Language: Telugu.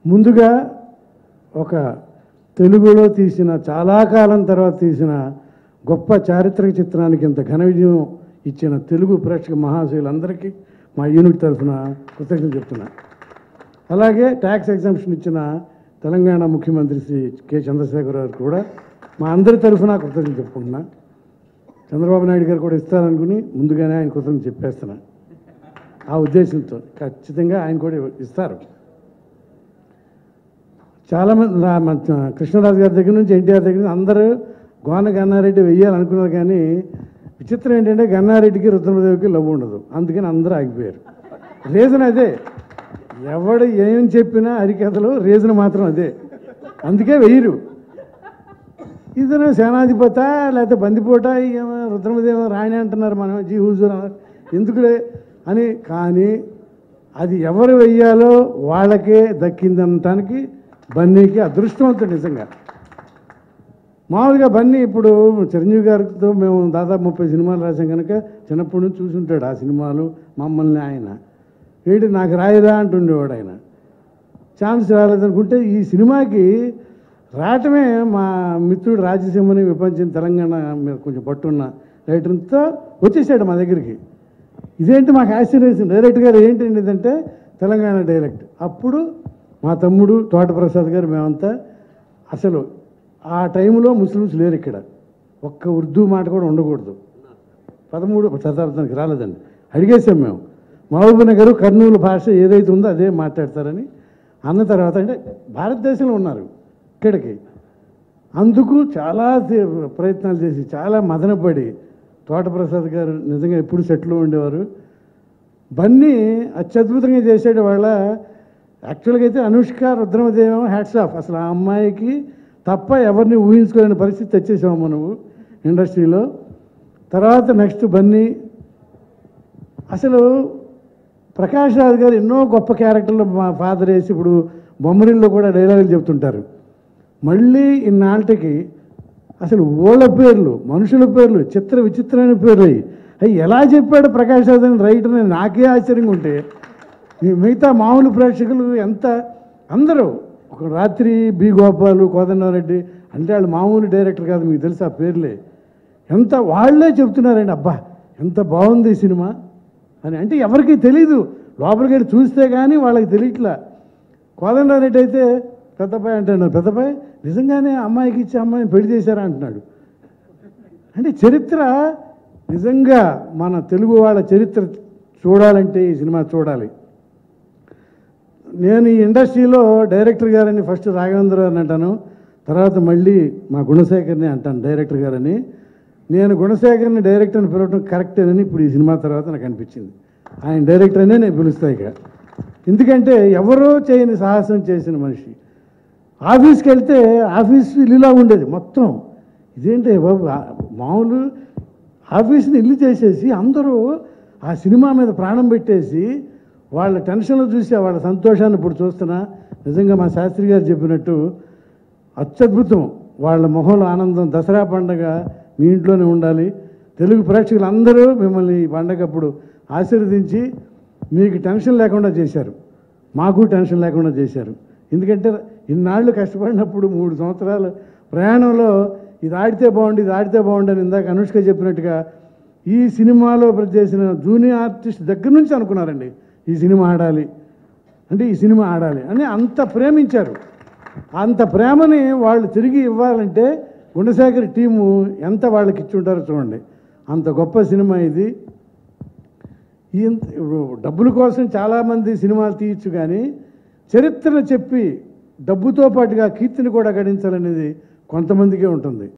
ముందుగా ఒక తెలుగులో తీసిన చాలా కాలం తర్వాత తీసిన గొప్ప చారిత్రక చిత్రానికి ఇంత ఘన విజయం ఇచ్చిన తెలుగు ప్రేక్షక మహాశయులందరికీ మా యూనిట్ తరఫున కృతజ్ఞతలు చెప్తున్నా అలాగే ట్యాక్స్ ఎగ్జామ్షన్ ఇచ్చిన తెలంగాణ ముఖ్యమంత్రి శ్రీ కె చంద్రశేఖర్ గారు కూడా మా అందరి తరఫున కృతజ్ఞతలు చెప్పుకుంటున్నా చంద్రబాబు నాయుడు గారు కూడా ఇస్తారనుకుని ముందుగానే ఆయన కృతజ్ఞతలు చెప్పేస్తున్నా ఆ ఉద్దేశంతో ఖచ్చితంగా ఆయన కూడా ఇస్తారు చాలామంది రా- మన కృష్ణరాజు గారి దగ్గర నుంచి ఎన్టీఆర్ దగ్గర నుంచి అందరూ గోన గన్నారెడ్డి వెయ్యాలనుకున్నారు కానీ విచిత్రం ఏంటంటే గన్నారెడ్డికి రుద్రమదేవికి లవ్ ఉండదు అందుకని అందరూ ఆగిపోయారు రీజన్ అదే ఎవడు ఏం చెప్పినా హరికథలు రీజన్ మాత్రం అదే అందుకే వెయ్యరు ఇతను సేనాధిపత లేకపోతే బందిపోట ఏమో రుద్రమదేవ రాణి అంటున్నారు మనం జీ హుజూర్ అన్నారు ఎందుకులే అని కానీ అది ఎవరు వెయ్యాలో వాళ్ళకే దక్కిందనటానికి బన్నీకి అదృష్టవంతుడు నిజంగా మామూలుగా బన్నీ ఇప్పుడు చిరంజీవి గారితో మేము దాదాపు ముప్పై సినిమాలు రాసాం కనుక చిన్నప్పటి నుంచి చూసుంటాడు ఆ సినిమాలు మమ్మల్ని ఆయన ఏంటి నాకు రాయరా అంటుండేవాడు ఆయన ఛాన్స్ రాలేదనుకుంటే ఈ సినిమాకి రావటమే మా మిత్రుడు రాజసింహని విపంచిన తెలంగాణ మీద కొంచెం పట్టున్న రైటర్తో వచ్చేసాడు మా దగ్గరికి ఇదేంటి మాకు ఆశ్చర్యం డైరెక్ట్ గారు ఏంటండి ఇదంటే తెలంగాణ డైరెక్ట్ అప్పుడు మా తమ్ముడు తోటప్రసాద్ గారు మేమంతా అసలు ఆ టైంలో ముస్లిమ్స్ లేరు ఇక్కడ ఒక్క ఉర్దూ మాట కూడా ఉండకూడదు పదమూడు శతాబ్దానికి రాలేదండి అడిగేసాం మేము మహబూబ్ నగర్ కర్నూలు భాష ఏదైతే ఉందో అదే మాట్లాడతారని అన్న తర్వాత అంటే భారతదేశంలో ఉన్నారు ఇక్కడికి అందుకు చాలా తే- ప్రయత్నాలు చేసి చాలా మదనపడి తోటప్రసాద్ గారు నిజంగా ఎప్పుడు సెటిల్ ఉండేవారు బన్నీ అత్యద్భుతంగా చేసేటి వాళ్ళ యాక్చువల్గా అయితే అనుష్క రుద్రమదేవం హ్యాట్స్ ఆఫ్ అసలు ఆ అమ్మాయికి తప్ప ఎవరిని ఊహించుకోలేని పరిస్థితి తెచ్చేసాము మనము ఇండస్ట్రీలో తర్వాత నెక్స్ట్ బన్నీ అసలు ప్రకాష్ రాజ్ గారు ఎన్నో గొప్ప క్యారెక్టర్లు మా ఫాదర్ వేసి ఇప్పుడు బొమ్మరిల్లో కూడా డైలాగులు చెప్తుంటారు మళ్ళీ ఇన్నాళ్ళకి అసలు ఓళ్ళ పేర్లు మనుషుల పేర్లు చిత్ర విచిత్రమైన పేర్లు అయ్యి అవి ఎలా చెప్పాడు ప్రకాష్ రాజ్ అని రైటర్ అని నాకే ఆశ్చర్యంగా ఉంటే మీ మిగతా మామూలు ప్రేక్షకులు ఎంత అందరూ ఒక రాత్రి బి గోపాలు కోదండరెడ్డి అంటే వాళ్ళు మామూలు డైరెక్టర్ కాదు మీకు తెలుసు ఆ పేర్లే ఎంత వాళ్ళే చెప్తున్నారండి అబ్బా ఎంత బాగుంది ఈ సినిమా అని అంటే ఎవరికి తెలీదు లోపలికి వెళ్ళి చూస్తే కానీ వాళ్ళకి తెలియట్లా కోదండారెడ్డి అయితే పెద్దపాయ అంటున్నాడు పెద్దపాయ నిజంగానే అమ్మాయికి ఇచ్చి అమ్మాయిని పెళ్లి చేశారా అంటున్నాడు అంటే చరిత్ర నిజంగా మన తెలుగు వాళ్ళ చరిత్ర చూడాలంటే ఈ సినిమా చూడాలి నేను ఈ ఇండస్ట్రీలో డైరెక్టర్ గారని ఫస్ట్ రాఘవేంద్ర గారిని అంటాను తర్వాత మళ్ళీ మా గుణశేఖర్ని అంటాను డైరెక్టర్ గారని నేను గుణశేఖర్ని డైరెక్టర్ అని పిలవడం కరెక్టేనని ఇప్పుడు ఈ సినిమా తర్వాత నాకు అనిపించింది ఆయన డైరెక్టర్ అనే నేను పిలుస్తా ఇక ఎందుకంటే ఎవరో చేయని సాహసం చేసిన మనిషి ఆఫీస్కి వెళ్తే ఆఫీస్ ఇల్లులా ఉండేది మొత్తం ఇదేంటి బాబు ఆ- మామూలు ఆఫీస్ని ఇల్లు చేసేసి అందరూ ఆ సినిమా మీద ప్రాణం పెట్టేసి వాళ్ళ టెన్షన్లు చూసి వాళ్ళ సంతోషాన్ని ఇప్పుడు చూస్తున్నా నిజంగా మా శాస్త్రి గారు చెప్పినట్టు అత్యద్భుతం వాళ్ళ మొహంలో ఆనందం దసరా పండగ మీ ఇంట్లోనే ఉండాలి తెలుగు ప్రేక్షకులు అందరూ మిమ్మల్ని ఈ పండగ అప్పుడు ఆశీర్వదించి మీకు టెన్షన్ లేకుండా చేశారు మాకు టెన్షన్ లేకుండా చేశారు ఎందుకంటే ఇన్నాళ్ళు కష్టపడినప్పుడు మూడు సంవత్సరాలు ప్రయాణంలో ఇది ఆడితే బాగుండి ఇది ఆడితే బాగుండి అని ఇందాక అనుష్క చెప్పినట్టుగా ఈ సినిమాలో చేసిన జూనియర్ ఆర్టిస్ట్ దగ్గర నుంచి అనుకున్నారండి ఈ సినిమా ఆడాలి అంటే ఈ సినిమా ఆడాలి అని అంత ప్రేమించారు అంత ప్రేమని వాళ్ళు తిరిగి ఇవ్వాలంటే గుణశేఖర్ టీము ఎంత వాళ్ళకి ఇచ్చి ఉంటారో చూడండి అంత గొప్ప సినిమా ఇది ఈ ఇప్పుడు డబ్బుల కోసం చాలామంది సినిమాలు తీయచ్చు కానీ చరిత్రను చెప్పి డబ్బుతో పాటుగా కీర్తిని కూడా గడించాలనేది కొంతమందికే ఉంటుంది